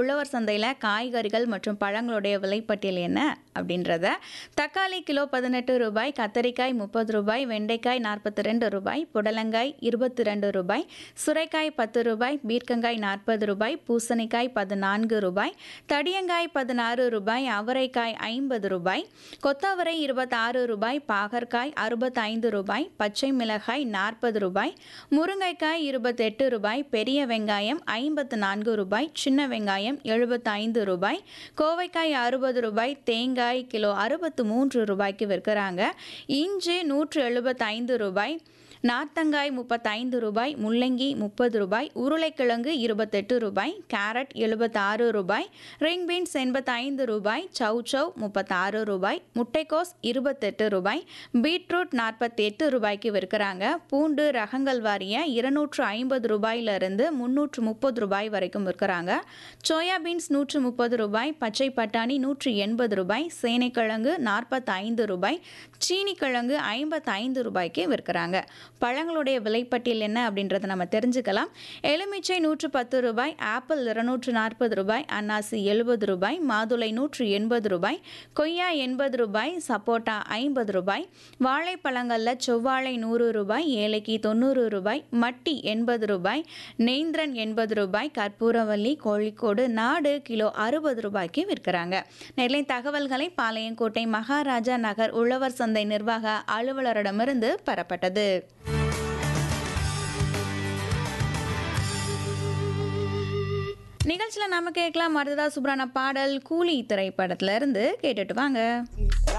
உழவர் சந்தையில் காய்கறிகள் மற்றும் பழங்களுடைய விலைப்பட்டியல் என்ன அப்படின்றத தக்காளி கிலோ பதினெட்டு ரூபாய் கத்தரிக்காய் முப்பது ரூபாய் வெண்டைக்காய் நாற்பத்தி ரெண்டு ரூபாய் புடலங்காய் இருபத்தி ரெண்டு ரூபாய் சுரைக்காய் பத்து ரூபாய் பீர்க்கங்காய் நாற்பது ரூபாய் பூசணிக்காய் பதினான்கு ரூபாய் தடியங்காய் பதினாறு ரூபாய் அவரைக்காய் ஐம்பது ரூபாய் கொத்தவரை இருபத்தாறு ரூபாய் பாகற்காய் அறுபத்தைந்து ரூபாய் பச்சை மிளகாய் நாற்பது ரூபாய் முருங்கைக்காய் இருபத்தெட்டு ரூபாய் பெரிய வெங்காயம் ஐம்பத்து நான்கு ரூபாய் சின்ன வெங்காயம் எழுபத்தைந்து ரூபாய் கோவைக்காய் அறுபது ரூபாய் தேங்காய் கிலோ அறுபத்து மூன்று ரூபாய்க்கு விற்கிறாங்க இஞ்சி நூற்று எழுபத்தைந்து ரூபாய் நார்த்தங்காய் முப்பத்தைந்து ரூபாய் முள்ளங்கி முப்பது ரூபாய் உருளைக்கிழங்கு இருபத்தெட்டு ரூபாய் கேரட் எழுபத்தாறு ரூபாய் ரிங் பீன்ஸ் எண்பத்தைந்து ரூபாய் சவ் சவ் முப்பத்தாறு ரூபாய் முட்டைக்கோஸ் இருபத்தெட்டு ரூபாய் பீட்ரூட் நாற்பத்தி எட்டு ரூபாய்க்கு விற்கிறாங்க பூண்டு ரகங்கள் வாரிய இருநூற்று ஐம்பது ரூபாயிலிருந்து முந்நூற்று முப்பது ரூபாய் வரைக்கும் விற்கிறாங்க சோயா பீன்ஸ் நூற்று முப்பது ரூபாய் பச்சை பட்டாணி நூற்று எண்பது ரூபாய் சேனைக்கிழங்கு நாற்பத்தைந்து ரூபாய் சீனிக்கிழங்கு ஐம்பத்தைந்து ரூபாய்க்கு விற்கிறாங்க பழங்களுடைய விலைப்பட்டியல் என்ன அப்படின்றத நம்ம தெரிஞ்சுக்கலாம் எலுமிச்சை நூற்று பத்து ரூபாய் ஆப்பிள் இருநூற்று நாற்பது ரூபாய் அன்னாசி எழுபது ரூபாய் மாதுளை நூற்று எண்பது ரூபாய் கொய்யா எண்பது ரூபாய் சப்போட்டா ஐம்பது ரூபாய் வாழைப்பழங்களில் செவ்வாழை நூறு ரூபாய் ஏலைக்கு தொண்ணூறு ரூபாய் மட்டி எண்பது ரூபாய் நெய்ந்திரன் எண்பது ரூபாய் கற்பூரவல்லி கோழிக்கோடு நாடு கிலோ அறுபது ரூபாய்க்கு விற்கிறாங்க நெல்லை தகவல்களை பாளையங்கோட்டை மகாராஜா நகர் உழவர் சந்தை நிர்வாக அலுவலரிடமிருந்து பெறப்பட்டது நிகழ்ச்சியில் நாம கேட்கலாம் மருதா சுப்ரான பாடல் கூலி திரைப்படத்துல இருந்து கேட்டுட்டு வாங்க